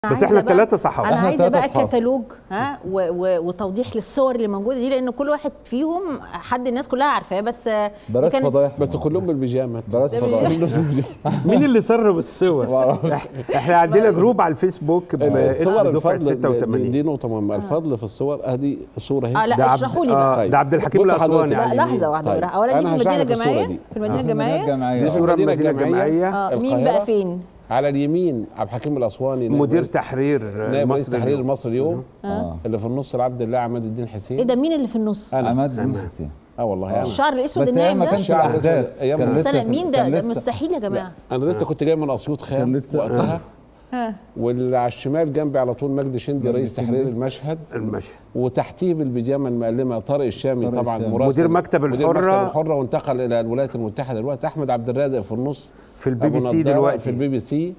بس عايزة احنا بقى- الثلاثه صحابه انا إحنا عايزه التلاتة بقى أصحاب. كتالوج ها و و وتوضيح للصور اللي موجوده دي لان كل واحد فيهم حد الناس كلها عارفاه بس آه، دي بلاش كانت- فضايح بس كلهم بالبيجامه بلاش فضايح مين اللي سرب الصور معرفش. احنا عندنا جروب على الفيسبوك باسم الصور دفعه الفضل دي, 86 دي نقطه مهمه الفضل في الصور ادي صوره اه اهي لا ده عبد- اشرحوا لي آه، بقى طيب. ده عبد الحكيم بص الاسواني حضرتك. لا على لحظه اليمين. واحده طيب. طيب. اولا دي في أنا المدينه هشرح لك الصورة الجامعيه دي. في المدينه آه، الجامعيه الجامعية دي آه. في صوره المدينة المدينه الجامعية. الجامعيه اه مين القاهرة. بقى فين على اليمين عبد الحكيم الاسواني نائب مدير رئيس- تحرير نائب رئيس مصر تحرير اليوم. مصر اليوم اه اللي في النص العبد الله عماد الدين حسين ايه ده مين اللي في النص أنا. عماد بن حسين اه والله انا الشعر الاسود بس هي الناعم ما ده كانش شعر الاحداث أسود. أيام كان ما- لسه استنى في- مين ده كان ده لسه- مستحيل يا جماعه انا لسه كنت جاي من اسيوط كان خام لسه- وقتها ها واللي على الشمال جنبي على طول مجدي شندي رئيس تحرير المشهد المشهد وتحتيه بالبيجامه المؤلمه طارق الشامي طارق طبعا الشامي. مراسل مدير مكتب مدير الحرة. مكتب الحره وانتقل الى الولايات المتحده دلوقتي احمد عبد الرازق في النص في البي أبو بي سي نضارة دلوقتي في البي بي سي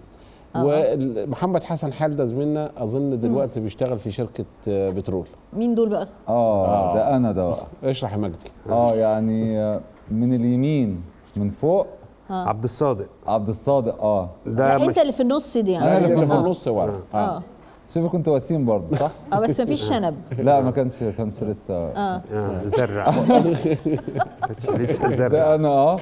ومحمد حسن حلده زميلنا اظن دلوقتي بيشتغل في شركه آه، بترول مين دول بقى اه ده انا ده بقى اشرح يا مجدي اه يعني آه، من اليمين من فوق عبد الصادق عبد الصادق اه ده لا مش انت اللي في النص دي يعني أنا اللي اللي في في النص. النص ورا اه اه شوف كنت وسيم برضه صح؟ اه بس مفيش شنب لا ما كانش كانش لسه اه آه، زرع كانش لسه زرع ده انا اه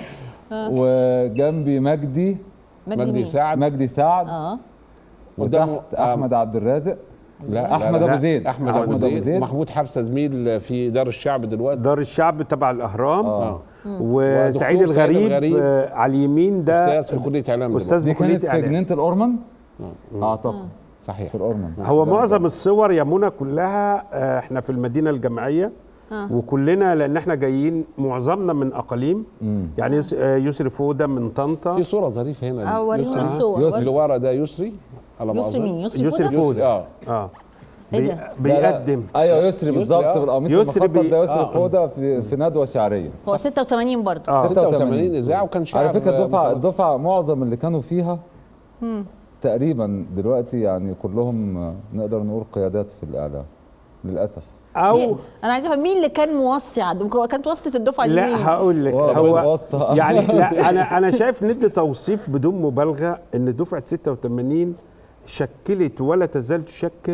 وجنبي مجدي مجدي مجدي مين سعد مجدي سعد اه قدامه- وتحت احمد عبد الرازق لا احمد لا، ابو لا. زيد احمد ابو زيد محمود حبسه زميل في دار الشعب دلوقتي دار الشعب تبع الاهرام اه وسعيد ودكتور سعيد الغريب, الغريب. آه، على اليمين ده استاذ في كليه اعلام استاذ دي بكليه كانت في اعلام جنينه الاورمن اعتقد صحيح في الاورمن هو معظم الصور يا منى كلها آه، احنا في المدينه الجامعيه وكلنا لان احنا جايين معظمنا من اقاليم يعني يس- آه، يسري فوده من طنطا في صوره ظريفه هنا اه وريهم يسري. الصور يسري. اللي ورا ده يسري على ما يسري أظن. مين يسري يسري فوده فوده اه اه إيه بي- ده؟ لا، لا. بيقدم ايوه يسري بالظبط آه. بالقميص يسري المخطط بي- ده يسري آه. فوده في, في ندوه شعريه هو 86 برضه اه 86 اذاعه وكان شعر على فكره الدفعه متوسط. الدفعه معظم اللي كانوا فيها تقريبا دلوقتي يعني كلهم آه، نقدر نقول قيادات في الاعلام للاسف او انا عايزه افهم مين اللي كان موصي عند كانت واسطه الدفعه دي لا مين؟ هقول لك هو هو الواسطة. يعني لا انا انا شايف ندي توصيف بدون مبالغه ان دفعه 86 شكلت ولا تزال تشكل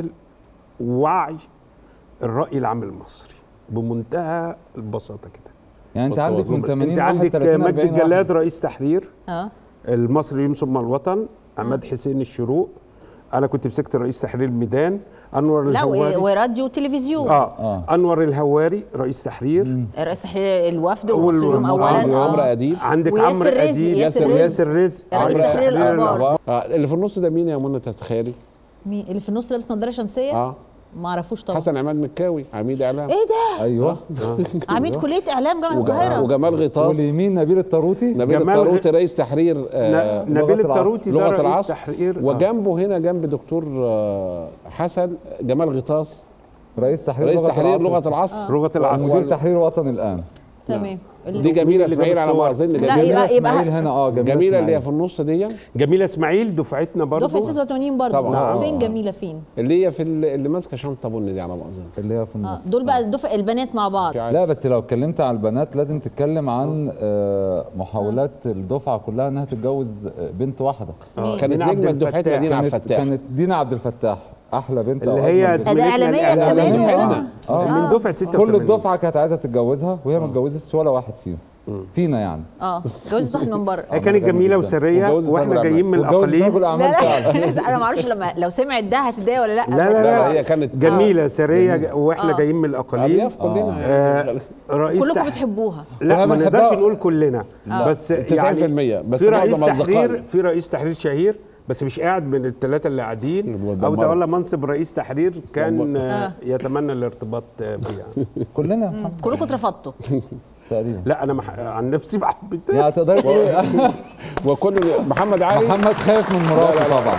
وعي الراي العام المصري بمنتهى البساطه كده يعني انت عندك من 80 انت واحد عندك 30 مجدي 40 واحد. الجلاد رئيس تحرير اه المصري يوم ثم الوطن عماد حسين الشروق انا كنت مسكت رئيس تحرير الميدان انور لا الهواري و- وراديو وتلفزيون اه, آه. انور الهواري رئيس تحرير رئيس تحرير الوفد وال- ومصر اليوم وعمرو- اولا عمرو آه. اديب عندك وياسر عمرو رزق، اديب ياسر رزق. وياسر رزق رئيس عمرو تحرير أديب. الأخبار. آه. اللي في النص ده مين يا منى تتخيلي؟ مين اللي في النص لابس نظاره شمسيه اه ما اعرفوش طبعا حسن عماد مكاوي عميد اعلام ايه ده ايوه عميد كليه اعلام جامعه وج- القاهره وجمال غطاس واليمين نبيل الطاروطي نبيل جمال الطاروطي رئيس تحرير آه ن- نبيل لغة الطاروطي ده لغه رئيس العصر تحرير آه. وجنبه هنا جنب دكتور آه حسن جمال غطاس رئيس تحرير رئيس لغة تحرير العصر. لغه العصر لغه العصر مدير تحرير وطن الان تمام دي جميله اللي جاب اسماعيل على ما الصور؟ اظن لا، جميله يبقى- جميله يبقى- اسماعيل هنا اه جميله, جميله اللي هي إسماعيل. في النص دي جميله اسماعيل دفعتنا برضو دفعه 86 برضه طبعاً. فين جميله فين اللي هي في ال- اللي ماسكه شنطه بني دي على ما اظن اللي هي في اه النص دول بقى الدفع البنات مع بعض لا بس لو اتكلمت عن البنات لازم تتكلم عن آه، محاولات الدفعه كلها انها تتجوز آه، بنت واحده آه. كانت دينا عبد نجمه دفعتنا الفتاح. دينا عبد كانت الفتاح كانت دينا عبد الفتاح احلى بنت اللي أو هي أجمل بنت. زميلتنا إعلامية الإعلامية. كمان دفعتنا آه. من دفعه 86 كل الدفعه كانت عايزه تتجوزها وهي ما اتجوزتش ولا واحد فيهم فينا يعني اه جوزت واحد من بره هي كانت جميل جميله جداً. وسريه واتجوزت واحنا رجل جايين من واتجوزت الاقاليم رجل لا اعمال فعلا لا انا ما اعرفش لما لو سمعت ده هتتضايق ولا لا لا لا بس لا هي كانت جميله سريه واحنا آه. جايين من الاقاليم ارياف كلنا يعني رئيس كلكم تح- بتحبوها لا كنا ما بنحبها. نقدرش نقول كلنا بس 90% بس في رئيس معظم تحرير أصدقائي. في رئيس تحرير شهير بس مش قاعد من الثلاثه اللي قاعدين اللي او بيدمروا. تولى منصب رئيس تحرير كان آه. آه، يتمنى الارتباط آه، بيه يعني. كلنا الحمد كلكم اترفضتوا تقريبا لا انا مح... عن نفسي ما حبيتهاش يعني تقدري تقولي وكل محمد علي محمد خايف من مراته طبعا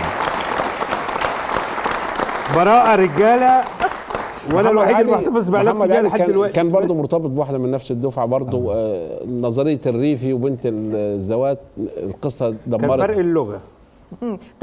براءه رجاله وانا محمد الوحيد اللي علي- محتفظ بعلاقه محمد رجاله علي لحد كان, دلوقتي كان برضه مرتبط بواحده من نفس الدفعه برضه آه نظريه الريفي وبنت الزوات القصه كان فرق دمرت اللغه